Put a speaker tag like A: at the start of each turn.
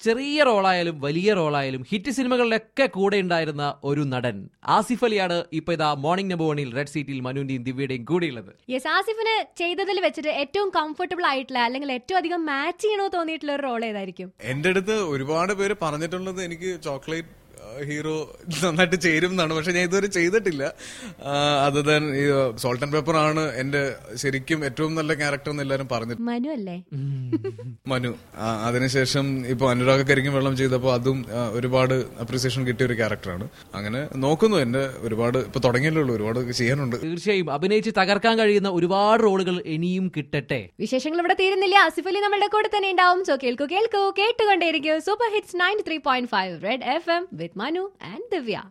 A: ചെറിയ റോളായാലും വലിയ റോളായാലും ഹിറ്റ് സിനിമകളിലൊക്കെ കൂടെ ഉണ്ടായിരുന്ന ഒരു നടൻ ആസിഫ് അലിയാണ് ഇപ്പൊ ഇതാ മോർണിംഗ് നമ്പർ വണിൽ റെഡ് സീറ്റിൽ മനുവിന്റെയും ദിവ്യയുടെയും കൂടെയുള്ളത്
B: യെസ് ആസിഫിന് ചെയ്തതിൽ വെച്ചിട്ട് ഏറ്റവും കംഫർട്ടബിൾ ആയിട്ടുള്ള അല്ലെങ്കിൽ ഏറ്റവും അധികം മാച്ച് ചെയ്യണോ തോന്നിയിട്ടുള്ള ഒരു റോൾ ഏതായിരിക്കും
C: എന്റെ അടുത്ത് ഒരുപാട് പേര് പറഞ്ഞിട്ടുള്ളത് എനിക്ക് ചോക്ലേറ്റ് ഹീറോ നന്നായിട്ട് ചേരും എന്നാണ് പക്ഷെ ഞാൻ ഇതുവരെ ചെയ്തിട്ടില്ല അത് തന്നെ ഈ സോൾട്ട് ആൻഡ് പേപ്പർ ആണ് എന്റെ ശരിക്കും ഏറ്റവും നല്ല ക്യാരക്ടർ എന്ന് എല്ലാവരും പറഞ്ഞു
B: മനു അല്ലേ
C: മനു ആ, അതിനുശേഷം ഇപ്പൊ അനുരാഗ കരിക്കും വെള്ളം ചെയ്തപ്പോൾ അതും ആ, ഒരുപാട് അപ്രീസിയേഷൻ കിട്ടിയ ഒരു ക്യാരക്ടറാണ് അങ്ങനെ നോക്കുന്നു എന്റെ ഒരുപാട് ഇപ്പൊ തുടങ്ങിയല്ലേ ഉള്ളൂ ഒരുപാട് ചെയ്യാനുണ്ട്
A: തീർച്ചയായും അഭിനയിച്ച് തകർക്കാൻ കഴിയുന്ന ഒരുപാട് റോളുകൾ ഇനിയും കിട്ടട്ടെ
B: വിശേഷങ്ങൾ ഇവിടെ തീരുന്നില്ല ആസിഫ് അലി നമ്മളുടെ കൂടെ തന്നെ ഉണ്ടാവും സോ കേൾക്കൂ കേൾക്കൂ കേട്ടുകൊണ്ടേയിരിക്കും super hits ninety three point five red F M with Manu and Divya